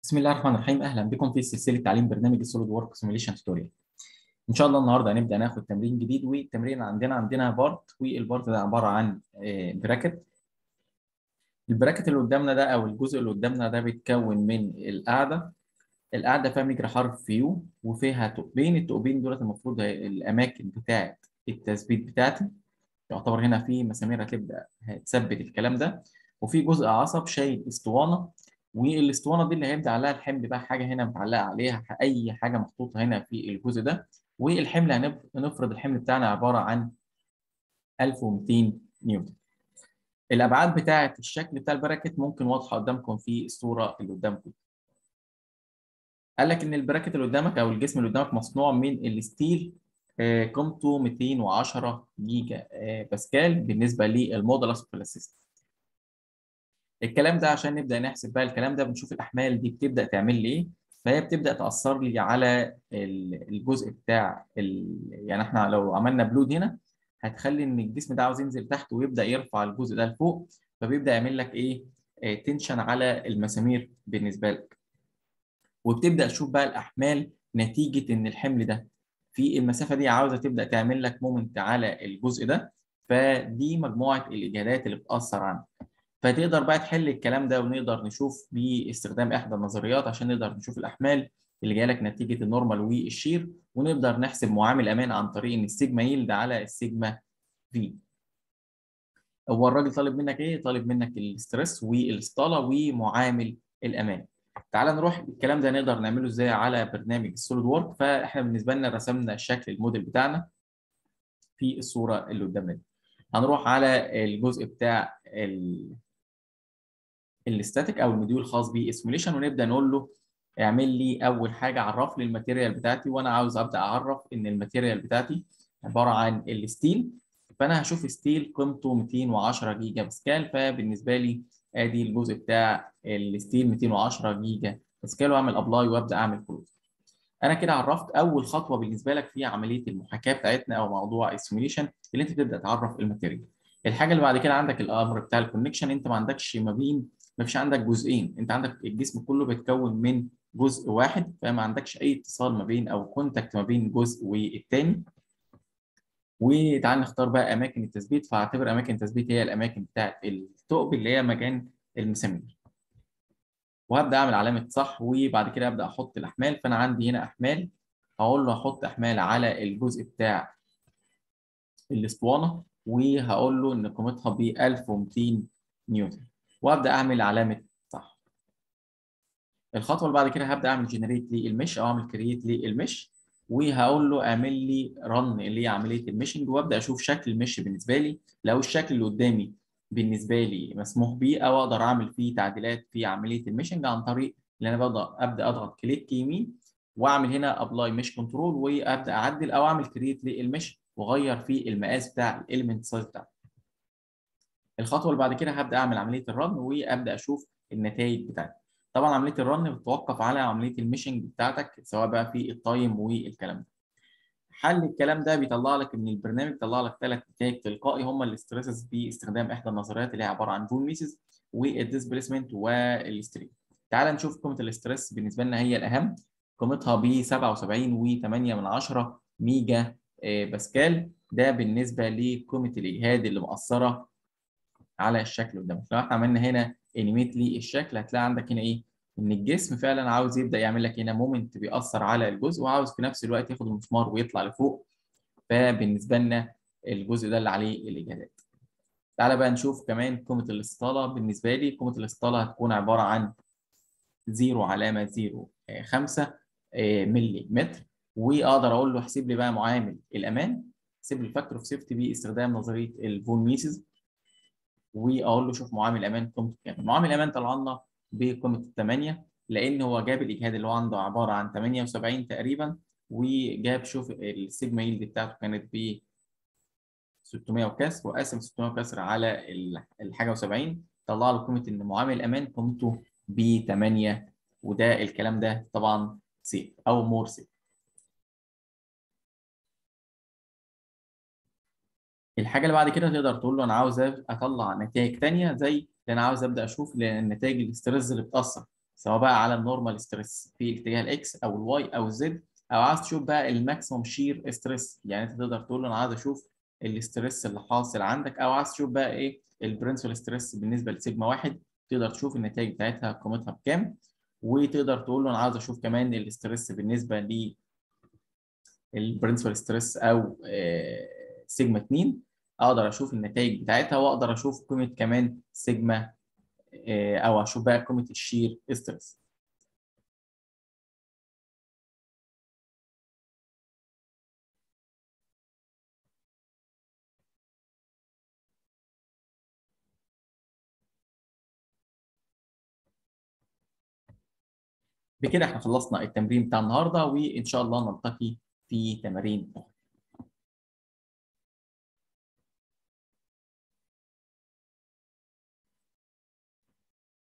بسم الله الرحمن الرحيم اهلا بكم في سلسله تعليم برنامج السوليد وورك سيميوليشن توتوريال ان شاء الله النهارده هنبدا ناخد تمرين جديد والتمرين عندنا عندنا بارت والبارت ده عباره عن براكت البراكت اللي قدامنا ده او الجزء اللي قدامنا ده بيتكون من القاعده القاعده فيها مجرى حرف يو وفيها ثقبين الثقبين دولت المفروض الاماكن بتاعه التثبيت بتاعتي يعتبر هنا في مسامير هتبدا هتثبت الكلام ده وفي جزء عصب شايل اسطوانه والاسطوانه دي اللي هيبدا عليها الحمل بقى حاجه هنا متعلقه عليها اي حاجه محطوطه هنا في الجزء ده والحمل هنفرض الحمل بتاعنا عباره عن 1200 نيوتن الابعاد بتاعه الشكل بتاع البراكت ممكن واضحه قدامكم في الصوره اللي قدامكم قال لك ان البراكت اللي قدامك او الجسم اللي قدامك مصنوع من الستيل قيمته 210 جيجا باسكال بالنسبه للمودولس بلاسيست الكلام ده عشان نبدا نحسب بقى الكلام ده بنشوف الاحمال دي بتبدا تعمل لي ايه فهي بتبدا تاثر لي على الجزء بتاع ال... يعني احنا لو عملنا بلود هنا هتخلي ان الجسم ده عاوز ينزل تحت ويبدا يرفع الجزء ده لفوق فبيبدا يعمل لك ايه تنشن على المسامير بالنسبه لك وبتبدا تشوف بقى الاحمال نتيجه ان الحمل ده في المسافه دي عاوزه تبدا تعمل لك مومنت على الجزء ده فدي مجموعه الاجهادات اللي بتاثر عنك فتقدر بقى تحل الكلام ده ونقدر نشوف باستخدام احدى النظريات عشان نقدر نشوف الاحمال اللي جايه لك نتيجه النورمال والشير ونقدر نحسب معامل امان عن طريق ان السيجما يلد على السيجما في هو الراجل طالب منك ايه طالب منك الاسترس والاستاله ومعامل الامان تعال نروح الكلام ده نقدر نعمله ازاي على برنامج السوليد وورك فاحنا بالنسبه لنا رسمنا شكل الموديل بتاعنا في الصوره اللي قدامنا دي هنروح على الجزء بتاع الاستاتيك او الموديول الخاص بالسيموليشن ونبدا نقول له اعمل لي اول حاجه عرف لي الماتيريال بتاعتي وانا عاوز ابدا اعرف ان الماتيريال بتاعتي عباره عن الستيل فانا هشوف ستيل قيمته 210 جيجا باسكال فبالنسبه لي ادي الجزء بتاع الستيل 210 جيجا باسكال واعمل ابلاي وابدا اعمل كلوز انا كده عرفت اول خطوه بالنسبه لك في عمليه المحاكاه بتاعتنا او موضوع السيموليشن اللي انت تبدا تعرف الماتيريال الحاجه اللي بعد كده عندك الامر بتاع الكونكشن انت ما عندكش ما بين ما فيش عندك جزئين انت عندك الجسم كله بيتكون من جزء واحد فما عندكش اي اتصال ما بين او كونتاكت ما بين جزء والتاني وتعال نختار بقى اماكن التثبيت فاعتبر اماكن التثبيت هي الاماكن بتاعه الثقب اللي هي مكان المسامير وهبدا اعمل علامه صح وبعد كده ابدا احط الاحمال فانا عندي هنا احمال هقول له احط احمال على الجزء بتاع الاسطوانه وهقول له ان قيمتها ب 1200 نيوتن وابدا اعمل علامه صح الخطوه اللي بعد كده هبدا اعمل جنريت للمش او اعمل كرييت للمش وهقول له اعمل لي رن اللي هي عمليه المشنج وابدا اشوف شكل المش بالنسبه لي لو الشكل اللي قدامي بالنسبه لي مسموح بيه او اقدر اعمل فيه تعديلات في عمليه المشنج عن طريق ان انا بقدر ابدا اضغط كليك يمين واعمل هنا ابلاي مش كنترول وابدا اعدل او اعمل كرييت للمش واغير في المقاس بتاع الاليمنت سايز بتاعته الخطوه اللي بعد كده هبدا اعمل عمليه الرن وابدا اشوف النتائج بتاعتي طبعا عمليه الرن بتتوقف على عمليه الميشنج بتاعتك سواء بقى في التايم والكلام ده حل الكلام ده بيطلع لك ان البرنامج بيطلع لك ثلاث نتائج تلقائي هم الاستريسز باستخدام احدى النظريات اللي هي عباره عن جون ميسز والديسبيسمنت والستريم تعال نشوف قيمه الاستريس بالنسبه لنا هي الاهم قيمتها ب 77.8 ميجا باسكال ده بالنسبه لقيمه الاجهاد اللي مأثره على الشكل قدامك لو احنا عملنا هنا انيميت للشكل هتلاقي عندك هنا ايه ان الجسم فعلا عاوز يبدا يعمل لك هنا مومنت بيأثر على الجزء وعاوز في نفس الوقت ياخد المسمار ويطلع لفوق فبالنسبه لنا الجزء ده اللي عليه الاجهادات تعالى بقى نشوف كمان قيمه الاستطاله بالنسبه لي قيمه الاستطاله هتكون عباره عن 0 علامه 0 5 ملي متر واقدر اقول له احسب لي بقى معامل الامان احسب لي الفاكتور اوف سيفتي باستخدام نظريه الفون ميسز واقول له شوف معامل الامان قيمته كام معامل الامان طلع لنا بقيمه 8 لان هو جاب الاجهاد اللي هو عنده عباره عن 78 تقريبا وجاب شوف السيجما يلد بتاعته كانت ب 600 وكسر وقسم 600 وكسر على الحاجه و70 طلع له قيمه ان معامل الامان قيمته ب 8 وده الكلام ده طبعا سيف او مور سيف الحاجه اللي بعد كده تقدر تقول له انا عاوز اطلع نتائج ثانيه زي اللي انا عاوز ابدا اشوف النتائج الاسترز اللي بتاثر سواء بقى على النورمال ستريس في اتجاه الاكس او الواي او الزد او عايز تشوف بقى الماكسيموم شير ستريس يعني انت تقدر تقول له انا عايز اشوف الاستريس اللي حاصل عندك او عايز تشوف بقى ايه البرنسبل ستريس بالنسبه لسيجما واحد تقدر تشوف النتائج بتاعتها قيمتها بكام وتقدر تقول له انا عايز اشوف كمان الاستريس بالنسبه ل البرنسبل ستريس او سيجما 2 اقدر اشوف النتائج بتاعتها واقدر اشوف قيمه كمان سيجما او اشوف بقى قيمه الشير ستريس بكده احنا خلصنا التمرين بتاع النهارده وان شاء الله نلتقي في تمارين اخرى